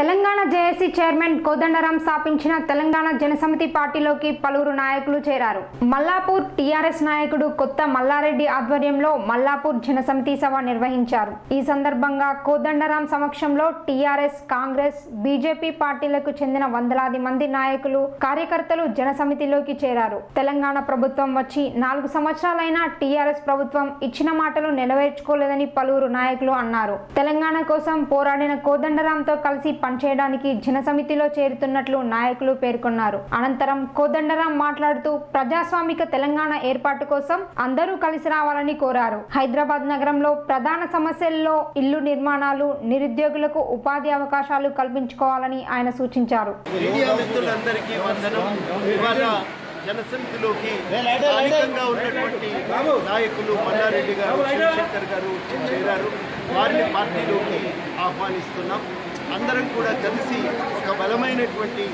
Telangana JAC chairman Kodandaram స్థాపించిన తెలంగాణ జనసమితి పార్టీలోకి పలువురు నాయకులు చేరారు మల్లాపూర్ టీఆర్ఎస్ నాయకుడు కొత్త మల్లారెడ్డి ఆధ్వర్యంలో మల్లాపూర్ జనసమితి సభ నిర్వహించారు ఈ సందర్భంగా కోదండరాం సమక్షంలో టీఆర్ఎస్ కాంగ్రెస్ బీజేపీ పార్టీలకు చెందిన వందలాది మంది నాయకులు కార్యకర్తలు జనసమితిలోకి చేరారు తెలంగాణ ప్రభుత్వం వచ్చి నాలుగు సంవత్సరాలైనా టీఆర్ఎస్ ప్రభుత్వం ఇచ్చిన మాటలు నెరవేర్చుకోలేదని పలువురు నాయకులు అన్నారు తెలంగాణ కోసం పోరాడిన కోదండరాంతో కలిసి పనిచేయడానికి జనసమితిలో చేరుతున్నట్లు నాయకులు పేర్కొన్నారు అనంతరం కోదండరాం మాట్లాడుతూ ప్రజాస్వామిక తెలంగాణ ఏర్పాటు కోసం అందరూ కలిసి రావాలని కోరారు హైదరాబాద్ నగరంలో ప్రధాన సమస్యల్లో ఇల్లు నిర్మాణాలు నిరుద్యోగులకు ఉపాధి అవకాశాలు కల్పించుకోవాలని ఆయన సూచించారు మీడియా మిత్రులందరికీ వందనం ఇవాళ జనసమితిలోకి స్థానికంగా ఉన్నటువంటి నాయకులు మల్లారెడ్డి గారు శివశంకర్ గారు వచ్చి చేరారు వారిని పార్టీలోకి ఆహ్వానిస్తున్నాం అందరం కూడా కలిసి ఒక బలమైనటువంటి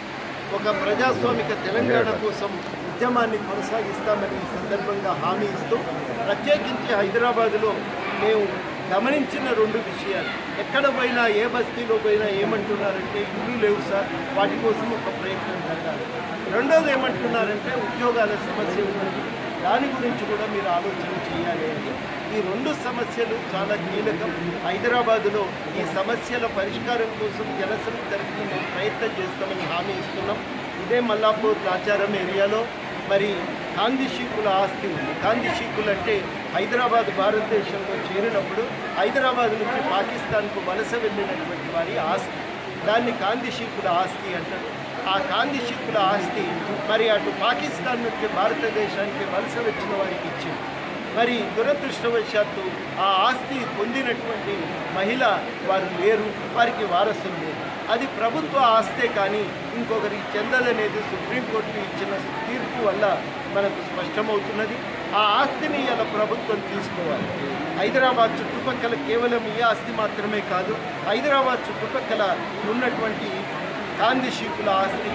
ఒక ప్రజాస్వామిక తెలంగాణ కోసం ఉద్యమాన్ని కొనసాగిస్తామని ఈ సందర్భంగా హామీ ఇస్తూ ప్రత్యేకించి హైదరాబాదులో మేము గమనించిన రెండు విషయాలు ఎక్కడ పోయినా ఏ బస్తీలో పోయినా ఏమంటున్నారంటే ఇల్లు లేవు సార్ వాటి కోసం ఒక ప్రయత్నం జరగాలి రెండోది ఏమంటున్నారంటే ఉద్యోగాల సమస్య ఉన్నది దాని గురించి కూడా మీరు ఆలోచన చేయాలి అని ఈ రెండు సమస్యలు చాలా కీలకం హైదరాబాదులో ఈ సమస్యల పరిష్కారం కోసం జనసమితి తరఫున మేము ప్రయత్నం చేస్తామని హామీ ఇస్తున్నాం ఇదే మల్లాపూర్ రాచారం ఏరియాలో మరి గాంధీ షీకుల ఆస్తి ఉంది గాంధీ షీకులు అంటే హైదరాబాద్ భారతదేశంలో చేరినప్పుడు హైదరాబాద్ నుంచి పాకిస్తాన్కు వలస వెళ్ళినటువంటి వారి ఆస్తి దాన్ని గాంధీ షీకుల ఆస్తి అంటారు ఆ గాంధీ షీకుల ఆస్తి మరి అటు పాకిస్తాన్ నుంచి భారతదేశానికి వలస వచ్చిన వారికి ఇచ్చింది మరి దురదృష్టవశాత్తు ఆ ఆస్తి పొందినటువంటి మహిళ వారు లేరు వారికి వారసులు లేరు అది ప్రభుత్వ ఆస్తే కానీ ఇంకొకరికి చెందదనేది సుప్రీంకోర్టు ఇచ్చిన తీర్పు వల్ల మనకు స్పష్టమవుతున్నది ఆ ఆస్తిని ఇలా ప్రభుత్వం తీసుకోవాలి హైదరాబాద్ చుట్టుపక్కల కేవలం ఈ ఆస్తి మాత్రమే కాదు హైదరాబాద్ చుట్టుపక్కల ఉన్నటువంటి గాంధీ షీకుల ఆస్తి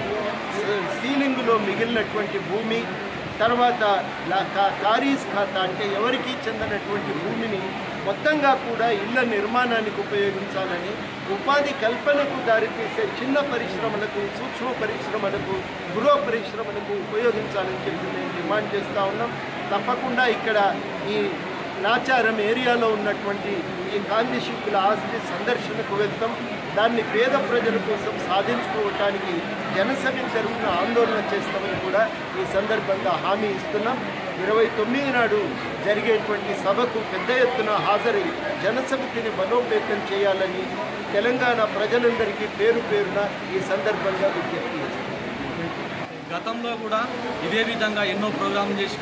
సీలింగ్లో మిగిలినటువంటి భూమి తర్వాత లా- కా- కారీస్ ఖాతా అంటే ఎవరికి చెందినటువంటి భూమిని మొత్తంగా కూడా ఇళ్ల నిర్మాణానికి ఉపయోగించాలని ఉపాధి కల్పనకు దారితీసే చిన్న పరిశ్రమలకు సూక్ష్మ పరిశ్రమలకు గృహ పరిశ్రమలకు ఉపయోగించాలని చెప్పి మేము డిమాండ్ చేస్తూ ఉన్నాం తప్పకుండా ఇక్కడ ఈ నాచారం ఏరియాలో ఉన్నటువంటి ఈ గాంధీ శిల్పుల ఆస్తి సందర్శనకు వెళ్తాం దాన్ని పేద ప్రజల కోసం సాధించుకోవటానికి జనసమితి తరఫున ఆందోళన చేస్తామని కూడా ఈ సందర్భంగా హామీ ఇస్తున్నాం ఇరవై తొమ్మిది నాడు జరిగేటువంటి సభకు పెద్ద ఎత్తున హాజరై జనసమితిని బలోపేతం చేయాలని తెలంగాణ ప్రజలందరికీ పేరు పేరున ఈ సందర్భంగా విజ్ఞప్తి చేస్తున్నాం గతంలో కూడా ఇదే విధంగా ఎన్నో ప్రోగ్రాంలు చేసిన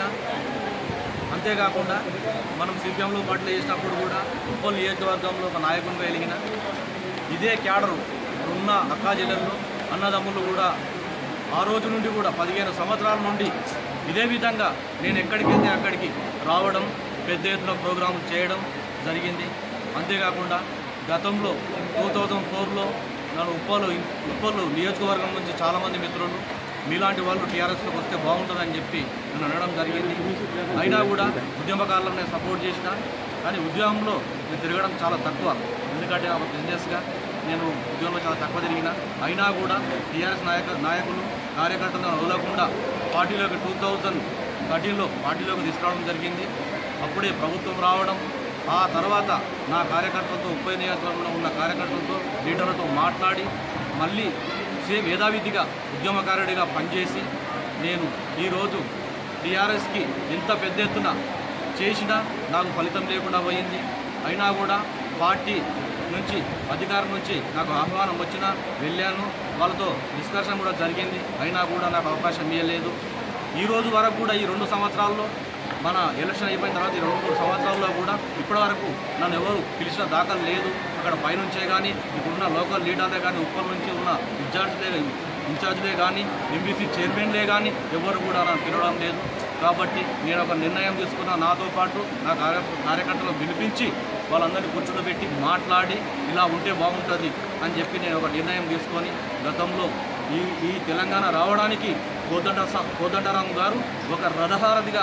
అంతేకాకుండా మనం సిపిఎంలో పాటలు చేసినప్పుడు కూడా ఉప్పల్ నియోజకవర్గంలో ఒక నాయకునిగా వెలిగిన ఇదే క్యాడరు ఉన్న అక్కా జిల్లాల్లో అన్నదమ్ములు కూడా ఆ రోజు నుండి కూడా పదిహేను సంవత్సరాల నుండి ఇదే విధంగా నేను ఎక్కడికి వెళ్తే అక్కడికి రావడం పెద్ద ఎత్తున ప్రోగ్రాం చేయడం జరిగింది అంతేకాకుండా గతంలో టూ థౌజండ్ ఫోర్లో నన్ను ఉప్పలు ఉప్పలు నియోజకవర్గం నుంచి చాలామంది మిత్రులు మీలాంటి వాళ్ళు టీఆర్ఎస్లోకి వస్తే బాగుంటుందని చెప్పి నన్ను అనడం జరిగింది అయినా కూడా ఉద్యమకారులను నేను సపోర్ట్ చేసిన కానీ ఉద్యమంలో నేను తిరగడం చాలా తక్కువ ఎందుకంటే ఒక బిజినెస్గా నేను ఉద్యమంలో చాలా తక్కువ తిరిగిన అయినా కూడా టీఆర్ఎస్ నాయక నాయకులు కార్యకర్తలను వదలకుండా పార్టీలోకి టూ థౌజండ్ థర్టీన్లో పార్టీలోకి తీసుకురావడం జరిగింది అప్పుడే ప్రభుత్వం రావడం ఆ తర్వాత నా కార్యకర్తలతో ఉప నియోజకవర్గంలో ఉన్న కార్యకర్తలతో లీడర్లతో మాట్లాడి మళ్ళీ సేమ్ యథావిధిగా ఉద్యమకారుడిగా పనిచేసి నేను ఈరోజు టీఆర్ఎస్కి ఎంత పెద్ద ఎత్తున చేసినా నాకు ఫలితం లేకుండా పోయింది అయినా కూడా పార్టీ నుంచి అధికారం నుంచి నాకు ఆహ్వానం వచ్చినా వెళ్ళాను వాళ్ళతో డిస్కషన్ కూడా జరిగింది అయినా కూడా నాకు అవకాశం ఇవ్వలేదు ఈ రోజు వరకు కూడా ఈ రెండు సంవత్సరాల్లో మన ఎలక్షన్ అయిపోయిన తర్వాత ఈ రెండు మూడు సంవత్సరాల్లో కూడా ఇప్పటి వరకు నన్ను ఎవరు పిలిచిన దాఖలు లేదు అక్కడ పైనుంచే కానీ ఇప్పుడున్న లోకల్ లీడర్లే కానీ ఉప్పల్ నుంచి ఉన్న ఇన్ఛార్జ్లే ఇన్ఛార్జ్లే కానీ ఎంబీసీ చైర్మన్లే కానీ ఎవరు కూడా నన్ను పిలవడం లేదు కాబట్టి నేను ఒక నిర్ణయం తీసుకున్న నాతో పాటు నా కార్య కార్యకర్తలు పిలిపించి వాళ్ళందరినీ కూర్చోబెట్టి మాట్లాడి ఇలా ఉంటే బాగుంటుంది అని చెప్పి నేను ఒక నిర్ణయం తీసుకొని గతంలో ఈ ఈ తెలంగాణ రావడానికి కోదండ కోదండరాం గారు ఒక రథహారథిగా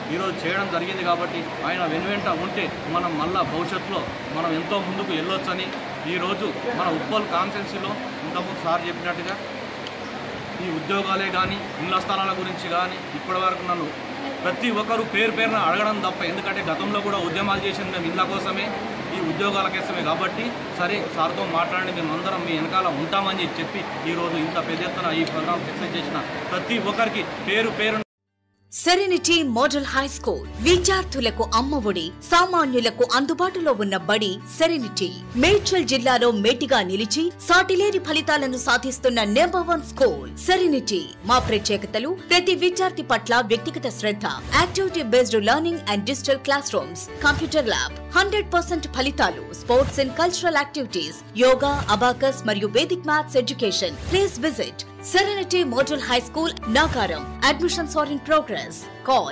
ఈరోజు చేయడం జరిగింది కాబట్టి ఆయన వెనువెంట ఉంటే మనం మళ్ళా భవిష్యత్తులో మనం ఎంతో ముందుకు వెళ్ళొచ్చని ఈరోజు మన ఉప్పల్ కాన్స్టెన్సీలో ఇంతకుముందు సార్ చెప్పినట్టుగా ఈ ఉద్యోగాలే కానీ ఇళ్ల స్థలాల గురించి కానీ ఇప్పటి వరకు నన్ను ప్రతి ఒక్కరు పేరు పేరున అడగడం తప్ప ఎందుకంటే గతంలో కూడా ఉద్యమాలు చేసింది మేము ఇళ్ళ కోసమే ఈ ఉద్యోగాల కోసమే కాబట్టి సరే సార్తో మాట్లాడి మేము అందరం మీ వెనకాల ఉంటామని చెప్పి ఈరోజు ఇంత పెద్ద ఎత్తున ఈ ప్రోగ్రామ్ సక్సెస్ చేసిన ప్రతి ఒక్కరికి పేరు పేరు సెరెనిటీ మోడల్ హై స్కూల్ విద్యార్థులకు అమ్మఒడి సామాన్యులకు అందుబాటులో ఉన్న బడి సెరెనిటీ మేడ్చల్ జిల్లాలో మేటిగా నిలిచి సాటిలేని ఫలితాలను సాధిస్తున్న నెంబర్ వన్ స్కూల్ సెరెనిటీ మా ప్రత్యేకతలు ప్రతి విద్యార్థి పట్ల వ్యక్తిగత శ్రద్ధ activity based learning and digital classrooms computer lab hundred percent ఫలితాలు sports and cultural activities yoga abacus మరియు Vedic maths education please visit Serenity Model High School, Nagaram. Admissions are in progress. Call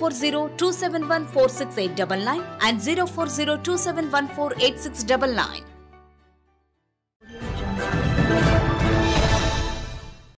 040 and 040